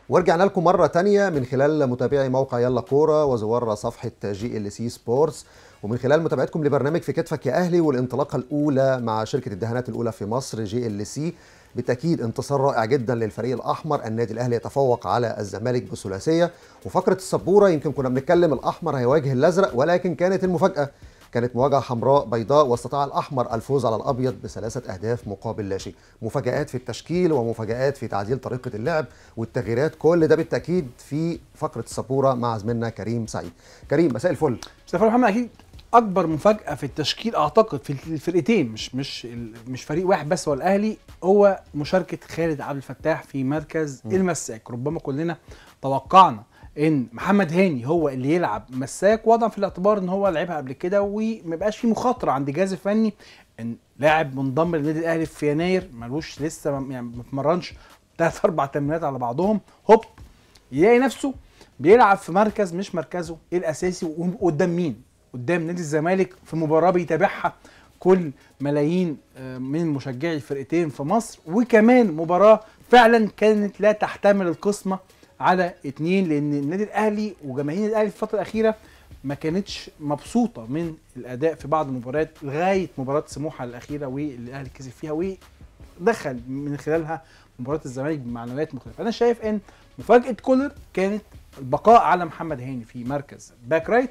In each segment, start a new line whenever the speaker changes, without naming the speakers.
ورجعنا لكم مرة تانية من خلال متابعي موقع يلا كورة وزوار صفحة جي ال سي سبورتس ومن خلال متابعتكم لبرنامج في كتفك يا أهلي والانطلاقة الأولى مع شركة الدهانات الأولى في مصر جي ال سي بالتأكيد انتصار رائع جدا للفريق الأحمر النادي الأهلي يتفوق على الزمالك بثلاثية وفقرة السبورة يمكن كنا بنتكلم الأحمر هيواجه الأزرق ولكن كانت المفاجأة كانت مواجهة حمراء بيضاء واستطاع الأحمر الفوز على الأبيض بثلاثة أهداف مقابل لا شيء مفاجآت في التشكيل ومفاجآت في تعديل طريقة اللعب والتغييرات كل ده بالتأكيد في فقرة السبورة مع زميلنا كريم سعيد كريم مساء الفل
مصطفى محمد اكيد اكبر مفاجاه في التشكيل اعتقد في الفرقتين مش مش مش فريق واحد بس هو الاهلي هو مشاركه خالد عبد الفتاح في مركز م. المساك ربما كلنا توقعنا ان محمد هاني هو اللي يلعب مساك وضع في الاعتبار ان هو لعبها قبل كده وما يبقاش في مخاطره عند الجهاز الفني ان لاعب منضم للنادي الاهلي في يناير ملوش لسه يعني ما اتمرنش ثلاث اربع تمرينات على بعضهم هوب يلاقي نفسه بيلعب في مركز مش مركزه الاساسي وقدام مين؟ قدام نادي الزمالك في مباراه بيتابعها كل ملايين من مشجعي الفرقتين في مصر وكمان مباراه فعلا كانت لا تحتمل القسمه على اتنين لان النادي الاهلي وجماهير الاهلي في الفتره الاخيره ما كانتش مبسوطه من الاداء في بعض المباريات لغايه مباراه سموحه الاخيره واللي الاهلي كسب فيها ودخل من خلالها مباراه الزمالك بمعنويات مختلفه انا شايف ان مفاجاه كولر كانت البقاء على محمد هاني في مركز باك رايت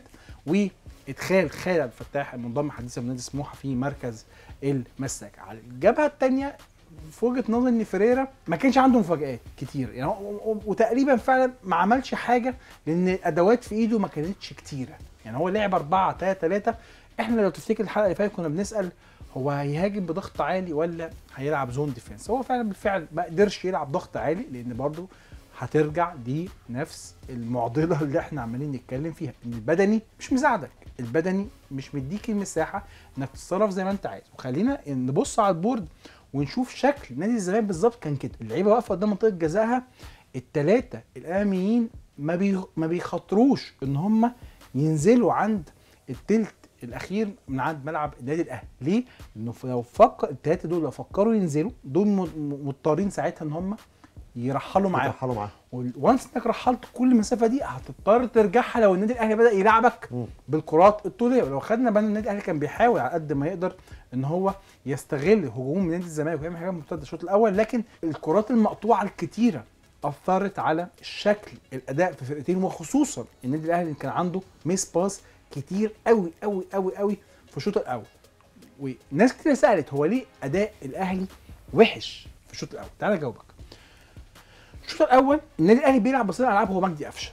وادخال خالد عبد الفتاح المنضم حديثا من نادي سموحه في مركز المساك على الجبهه الثانيه في وجهه نظري ان فيريرا ما كانش عنده مفاجآت كتير يعني وتقريبا فعلا ما عملش حاجه لان الادوات في ايده ما كانتش كتيره يعني هو لعب 4 3 3 احنا لو تفتكر الحلقه اللي فاتت كنا بنسال هو هيهاجم بضغط عالي ولا هيلعب زون ديفense هو فعلا بالفعل ما قدرش يلعب ضغط عالي لان برضه هترجع دي نفس المعضله اللي احنا عمالين نتكلم فيها ان البدني مش مساعدك البدني مش مديك المساحه انك تتصرف زي ما انت عايز وخلينا نبص على البورد ونشوف شكل نادي الزمالك بالظبط كان كده اللعيبه واقفه قدام منطقه جزائها الثلاثه الاماميين ما بي ما بيخاطروش ان هم ينزلوا عند التلت الاخير من عند ملعب النادي الاهلي ليه لانه لو فكر الثلاثه دول لو فكروا ينزلوا دول مضطرين ساعتها ان هم يرحلوا معاهم
يرحلوا معاهم
وانس انك رحلت كل المسافه دي هتضطر ترجعها لو النادي الاهلي بدا يلعبك م. بالكرات الطوليه ولو خدنا بالنا النادي الاهلي كان بيحاول على قد ما يقدر ان هو يستغل هجوم نادي الزمالك ويعمل حاجات مرتده الشوط الاول لكن الكرات المقطوعه الكتيره اثرت على الشكل الاداء في فرقتين وخصوصا النادي الاهلي كان عنده ميس باس كتير قوي قوي قوي قوي في الشوط الاول وناس كتير سالت هو ليه اداء الاهلي وحش في الشوط الاول تعالى اجاوبك الشوط الاول النادي الاهلي بيلعب بصير العاب هو مجدي قفشه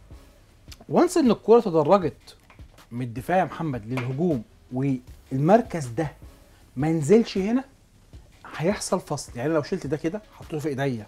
وانس ان الكوره تدرجت من الدفاع يا محمد للهجوم والمركز ده ما نزلش هنا هيحصل فصل يعني لو شلت ده كده حطيته في ايديا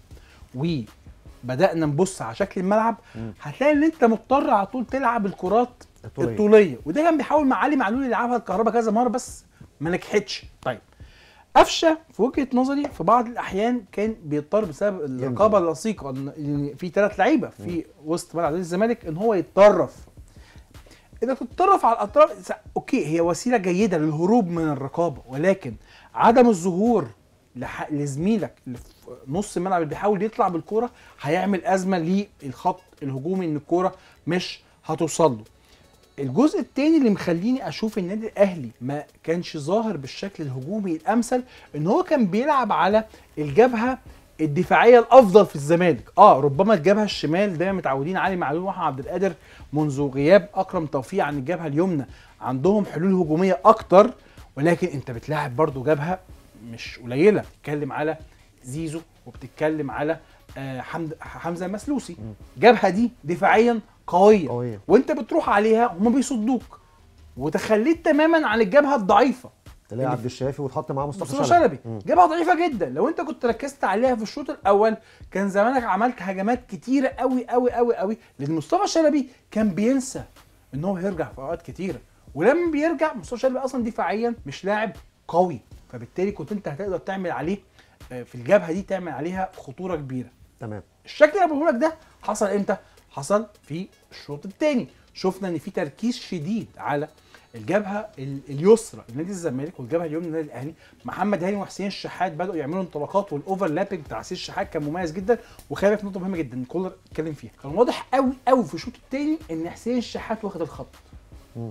وبدانا نبص على شكل الملعب هتلاقي ان انت مضطر على طول تلعب الكرات الطوليه, الطولية. وده كان بيحاول مع علي معلول يلعبها الكهرباء كذا مره بس ما نجحتش طيب قفشه في وجهه نظري في بعض الاحيان كان بيضطر بسبب الرقابه اللصيقه ان في ثلاث لعيبه في وسط ملعب نادي الزمالك ان هو يتطرف اذا تتطرف على الاطراف اوكي هي وسيله جيده للهروب من الرقابه ولكن عدم الظهور لح... لزميلك اللي في نص الملعب اللي بيحاول يطلع بالكوره هيعمل ازمه للخط الهجومي ان الكوره مش هتوصل له الجزء الثاني اللي مخليني اشوف النادي الاهلي ما كانش ظاهر بالشكل الهجومي الامثل ان هو كان بيلعب على الجبهه الدفاعيه الافضل في الزمالك اه ربما الجبهه الشمال دايما متعودين علي معلول واحمد عبد القادر منذ غياب اكرم توفيق عن الجبهه اليمنى عندهم حلول هجوميه اكتر ولكن انت بتلاعب برضو جبهه مش قليله بتتكلم على زيزو وبتتكلم على آه حمد حمزه المسلوسي الجبهه دي دفاعيا قويه, قوية. وانت بتروح عليها هم بيصدوك وتخليت تماما عن الجبهه الضعيفه
تلاقي عبد الشافي وتحط معاه مصطفى
شلبي شلبي جبهه ضعيفه جدا لو انت كنت ركزت عليها في الشوط الاول كان زمانك عملت هجمات كتيره قوي قوي قوي قوي لان مصطفى شلبي كان بينسى ان هو يرجع في اوقات كتيره ولما بيرجع مصطفى شلبي اصلا دفاعيا مش لاعب قوي فبالتالي كنت انت هتقدر تعمل عليه في الجبهه دي تعمل عليها خطوره كبيره
تمام
الشكل اللي بقوله لك ده حصل امتى حصل في الشوط الثاني شفنا ان في تركيز شديد على الجبهه ال- اليسرى لنادي الزمالك والجبهه اليمنى للنادي الاهلي محمد هاني وحسين الشحات بداوا يعملوا انطلاقات والاوفرلابنج بتاع حسين الشحات كان مميز جدا وخلي بالك نقطه مهمه جدا كولر اتكلم فيها كان واضح قوي قوي في الشوط الثاني ان حسين الشحات واخد الخط
مم.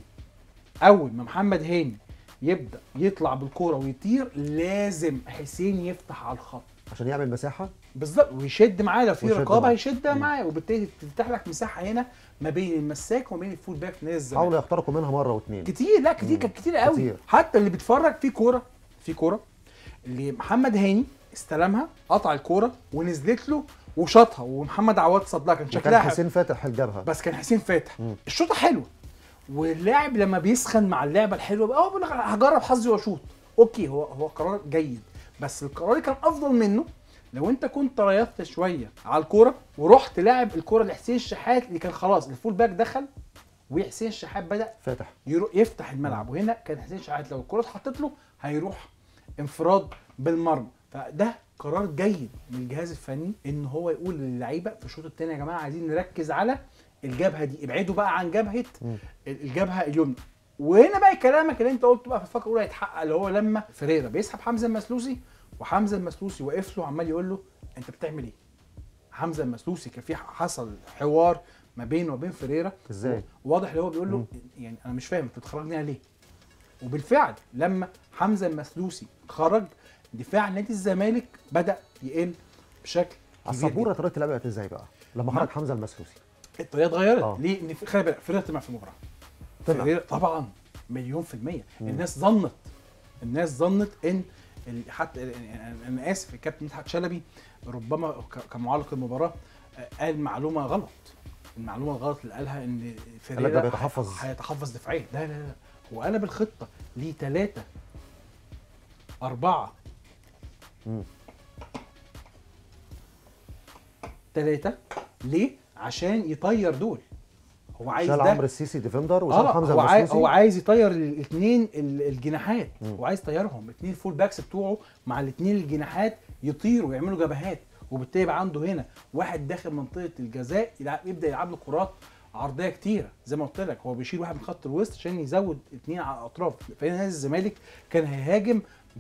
اول ما محمد هاني يبدا يطلع بالكوره ويطير لازم حسين يفتح على الخط
عشان يعمل مساحه
بالظبط ويشد معاه لو في
ويشد
رقابه
معاه.
هيشدها
مم.
معاه وبالتالي تفتح لك مساحه هنا ما بين المساك وما بين الفول باك في نادي الزمالك
حاولوا يخترقوا منها مره واثنين
كتير لا كتير
مم.
كانت كتير قوي
كتير.
حتى اللي بيتفرج في كوره في كوره اللي محمد هاني استلمها قطع الكوره ونزلت له وشاطها ومحمد عواد صدها كان
كان
شكلها حلو.
حسين فاتح الجبهه
بس كان حسين فاتح
مم.
الشوطه حلوه واللاعب لما بيسخن مع اللعبه الحلوه بقى هو بيقول لك أنا هجرب حظي واشوط اوكي هو هو قرار جيد بس القرار اللي كان افضل منه لو انت كنت ريضت شويه على الكوره ورحت لاعب الكوره لحسين الشحات اللي كان خلاص الفول باك دخل وحسين الشحات بدا
فاتح
يرو- يفتح الملعب وهنا كان حسين شحات لو الكره اتحطت له هيروح انفراد بالمرمى فده قرار جيد من الجهاز الفني ان هو يقول للعيبه في الشوط الثاني يا جماعه عايزين نركز على الجبهه دي ابعدوا بقى عن جبهه
مم.
الجبهه اليمنى وهنا بقى كلامك اللي انت قلته بقى في الفقره الاولى هيتحقق اللي هو لما فريرا بيسحب حمزه المسلوسي وحمزه المسلوسي واقف له عمال يقول له انت بتعمل ايه؟ حمزه المسلوسي كان في حصل حوار ما بينه وبين فريرا
ازاي؟
واضح اللي هو بيقول له يعني انا مش فاهم انت بتخرجني ليه؟ وبالفعل لما حمزه المسلوسي خرج دفاع نادي الزمالك بدا يقل بشكل
على
كبير
السبوره
جداً.
طريقه اللعب بقت ازاي بقى؟ لما
ما-
خرج حمزه المسلوسي
الطريقه اتغيرت
آه.
ليه؟ ان في- خلي بالك فريرا طمع في المباراه
طمع.
فريرا طبعا مليون في المية
مم.
الناس ظنت الناس ظنت ان ال- حتى انا اسف الكابتن مدحت شلبي ربما ك- كمعلق المباراه آه، قال معلومه غلط المعلومه الغلط اللي قالها ان
قال لك ده
فريرا
بيتحفظ.
هيتحفظ دفاعيا لا لا لا هو انا بالخطه ليه ثلاثه أربعة
مم.
ثلاثة ليه؟ عشان يطير دول هو عايز
شال
ده
عمرو السيسي ديفندر وشال
اه
حمزه
هو عايز
المسلوسي
هو عايز يطير الاثنين الجناحات
مم.
هو عايز يطيرهم الاثنين الفول باكس بتوعه مع الاثنين الجناحات يطيروا ويعملوا جبهات وبالتالي يبقى عنده هنا واحد داخل منطقه الجزاء يلعب يبدا يلعب له كرات عرضيه كتيره زي ما قلت لك هو بيشيل واحد من خط الوسط عشان يزود اثنين على الاطراف فهنا نادي الزمالك كان هيهاجم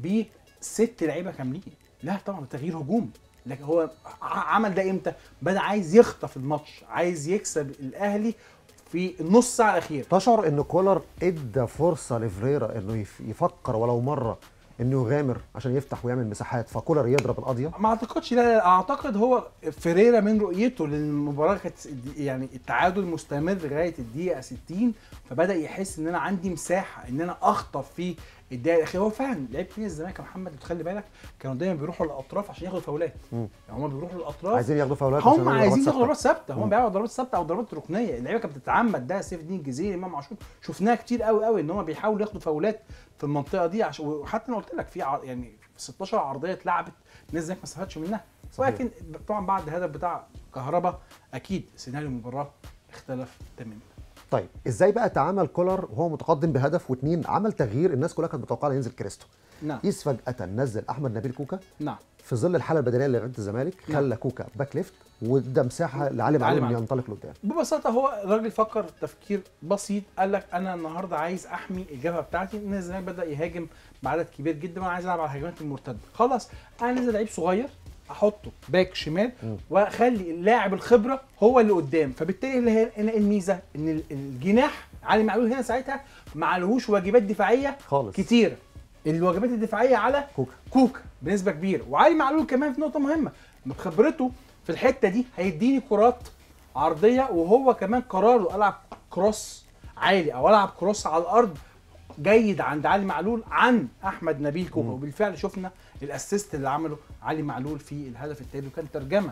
بست لعيبه كاملين لا طبعا تغيير هجوم لكن هو ع- عمل ده امتى؟ بدا عايز يخطف الماتش عايز يكسب الاهلي في النص ساعه الاخيره
تشعر ان كولر ادى فرصه لفريرا انه يف- يفكر ولو مره انه يغامر عشان يفتح ويعمل مساحات فكولر يضرب القضيه
ما اعتقدش لا, لا اعتقد هو فيريرا من رؤيته للمباراه كانت يعني التعادل مستمر لغايه الدقيقه 60 فبدا يحس ان انا عندي مساحه ان انا اخطف في الدقيقه الاخيره هو فعلا لعيبه نادي الزمالك يا محمد تخلي بالك كانوا دايما بيروحوا للاطراف عشان ياخدوا فاولات
مم.
يعني هم بيروحوا للاطراف
عايزين ياخدوا فاولات عشان
هم
يعملوا
عايزين
ضربات
ياخدوا
ثابتة.
ضربات ثابته هم
مم.
بيلعبوا ضربات ثابته او ضربات ركنيه اللعيبه كانت بتتعمد ده سيف الدين الجزيري امام عاشور شفناها كتير قوي قوي ان هم بيحاولوا ياخدوا فاولات في المنطقه دي عشان وحتى انا قلت لك في ع- يعني 16 عرضيه اتلعبت الناس زيك ما استفادش منها
صحيح.
ولكن طبعا بعد الهدف بتاع كهربا اكيد سيناريو المباراه اختلف تماما
طيب ازاي بقى تعامل كولر وهو متقدم بهدف واثنين عمل تغيير الناس كلها كانت متوقعه ينزل كريستو
نعم
قيس فجاه نزل احمد نبيل كوكا
نعم
في ظل الحاله البدنيه اللي لعيبه الزمالك
نعم.
خلى كوكا باك ليفت وادى مساحه لعلي معلول انه
معلول.
ينطلق لقدام
ببساطه هو الراجل فكر تفكير بسيط قال لك انا النهارده عايز احمي الجبهه بتاعتي ان الزمالك بدا يهاجم بعدد كبير جدا وانا عايز العب على الهجمات المرتده خلاص انا نازل لعيب صغير احطه باك شمال
مم.
واخلي اللاعب الخبره هو اللي قدام فبالتالي اللي هي هنا الميزه ان ال- الجناح علي معلول هنا ساعتها ما عليهوش واجبات دفاعيه
خالص
كتيره الواجبات الدفاعيه على
كوكا
كوكا بنسبه كبيره وعلي معلول كمان في نقطه مهمه إنه بخبرته في الحته دي هيديني كرات عرضيه وهو كمان قراره العب كروس عالي او العب كروس على الارض جيد عند علي معلول عن احمد نبيل كوكا
مم.
وبالفعل شفنا الاسيست اللي عمله علي معلول في الهدف التالي وكان ترجمه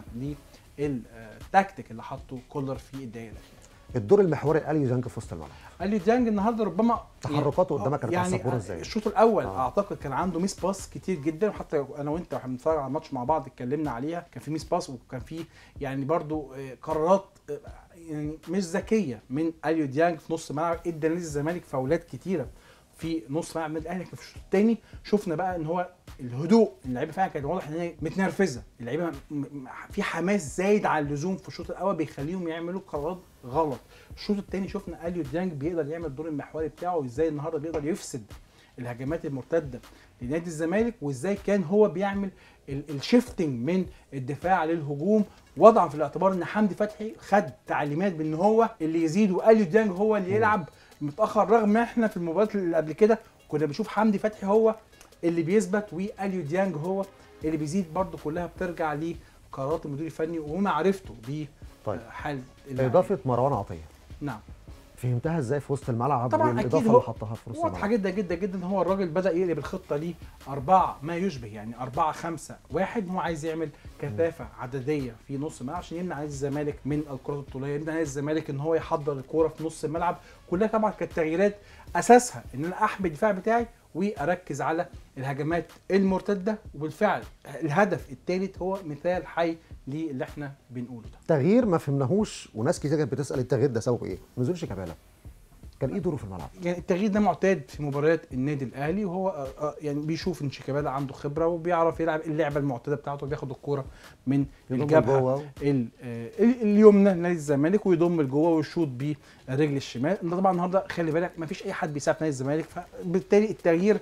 للتكتيك اللي حطه كولر في الدقيقه الاخيره
الدور المحوري لاليو جانج في وسط الملعب
اليو ديانج النهارده ربما
تحركاته قدامك كانت على السبوره ازاي؟
الشوط الاول
آه.
آه. اعتقد كان عنده ميس باس كتير جدا وحتى انا وانت واحنا بنتفرج على الماتش مع بعض اتكلمنا عليها كان في ميس باس وكان في يعني برضو آه، قرارات آه، يعني مش ذكيه من اليو ديانج في نص الملعب ادى نادي الزمالك فاولات كتيره في نص ملعب النادي الاهلي لكن في الشوط الثاني شفنا بقى ان هو الهدوء اللعيبه فعلا كانت واضح ان هي متنرفزه اللعيبه م- م- في حماس زايد عن اللزوم في الشوط الاول بيخليهم يعملوا قرارات غلط الشوط الثاني شفنا اليو ديانج بيقدر يعمل الدور المحوري بتاعه وازاي النهارده بيقدر يفسد الهجمات المرتده لنادي الزمالك وازاي كان هو بيعمل الشيفتنج من الدفاع للهجوم وضعا في الاعتبار ان حمدي فتحي خد تعليمات بان هو اللي يزيد واليو ديانج هو اللي يلعب متاخر رغم احنا في المباريات اللي قبل كده كنا بنشوف حمدي فتحي هو اللي بيثبت واليو ديانج هو اللي بيزيد برضه كلها بترجع لقرارات المدير الفني ومعرفته
طيب.
بحال اللاعبين.
اضافه مروان عطيه
نعم
فهمتها ازاي في وسط الملعب
طبعاً
والاضافه
أكيد
اللي
هو
حطها في نص
واضحه
الملعب
جدا جدا جدا هو الراجل بدا يقلب الخطه ليه أربعة ما يشبه يعني أربعة خمسة واحد هو عايز يعمل كثافة عددية في نص الملعب عشان يمنع نادي الزمالك من الكرات الطولية يمنع نادي الزمالك إن هو يحضر الكورة في نص الملعب كلها طبعا كانت تغييرات أساسها إن أنا أحمي الدفاع بتاعي وأركز على الهجمات المرتدة وبالفعل الهدف الثالث هو مثال حي للي احنا بنقوله ده
تغيير ما فهمناهوش وناس كتير كانت بتسال التغيير ده سببه ايه؟ نزول شيكابالا كان ايه دوره في الملعب؟
يعني التغيير ده معتاد في مباريات النادي الاهلي وهو آه، آه، يعني بيشوف ان شيكابالا عنده خبره وبيعرف يلعب اللعبه المعتاده بتاعته بياخد الكوره من
يضم
الجبهه
لجوه.
ال- آه، ال- اليمنى لنادي الزمالك ويضم لجوه ويشوط بالرجل الشمال ده طبعا النهارده خلي بالك ما فيش اي حد بيساعد نادي الزمالك فبالتالي التغيير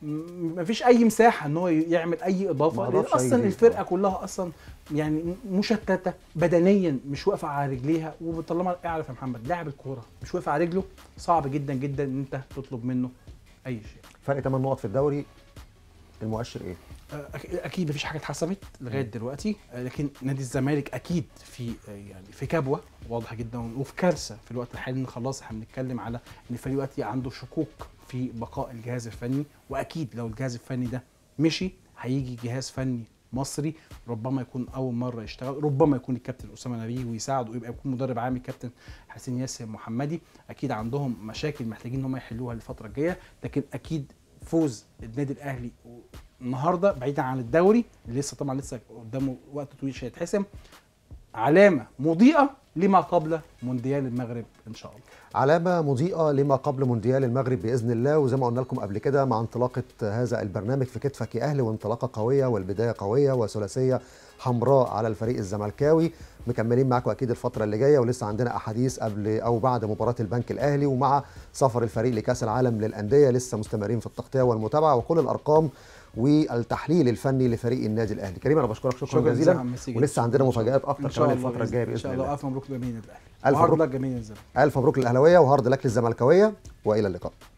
ما فيش اي مساحه ان هو يعمل اي
ما
اضافه لان
أضافش أي
اصلا
جديد.
الفرقه كلها اصلا يعني مشتته بدنيا مش واقفه على رجليها وطالما اعرف يا محمد لاعب الكوره مش واقف على رجله صعب جدا جدا ان انت تطلب منه اي شيء
فرق 8 نقط في الدوري المؤشر ايه؟
أك- اكيد مفيش حاجه اتحسمت لغايه دلوقتي آه، لكن نادي الزمالك اكيد في آه، يعني في كبوه واضحه جدا وفي كارثه في الوقت الحالي ان خلاص احنا بنتكلم على ان الفريق دلوقتي عنده شكوك في بقاء الجهاز الفني واكيد لو الجهاز الفني ده مشي هيجي جهاز فني مصري ربما يكون اول مره يشتغل ربما يكون الكابتن اسامه نبيه ويساعده ويبقى يكون مدرب عام الكابتن حسين ياسر محمدي اكيد عندهم مشاكل محتاجين ان هم يحلوها الفتره الجايه لكن اكيد فوز النادي الاهلي النهارده بعيدا عن الدوري اللي لسه طبعا لسه قدامه وقت طويل مش هيتحسم علامه مضيئه لما قبل مونديال المغرب ان شاء الله
علامة مضيئة لما قبل مونديال المغرب بإذن الله وزي ما قلنا لكم قبل كده مع انطلاقة هذا البرنامج في كتفك يا أهلي وانطلاقة قوية والبداية قوية وثلاثية حمراء على الفريق الزملكاوي مكملين معاكم أكيد الفترة اللي جاية ولسه عندنا أحاديث قبل أو بعد مباراة البنك الأهلي ومع سفر الفريق لكأس العالم للأندية لسه مستمرين في التغطية والمتابعة وكل الأرقام والتحليل الفني لفريق النادي الأهلي كريم أنا بشكرك شكرا,
شكراً
جزيلا
جزيلا عم ميسي جدا.
ولسه عندنا
إن شاء الله.
مفاجآت أكتر
إن شاء
كمان
الله
الفترة الجاية
ان
بإذن
شاء
الله
الله الف مبروك لجماهير النادي الاهلي
ألف
وهارد
مبروك.
لك جماهير الزمالك
ألف مبروك للأهلاوية وهارد لك للزملكاوية وإلى اللقاء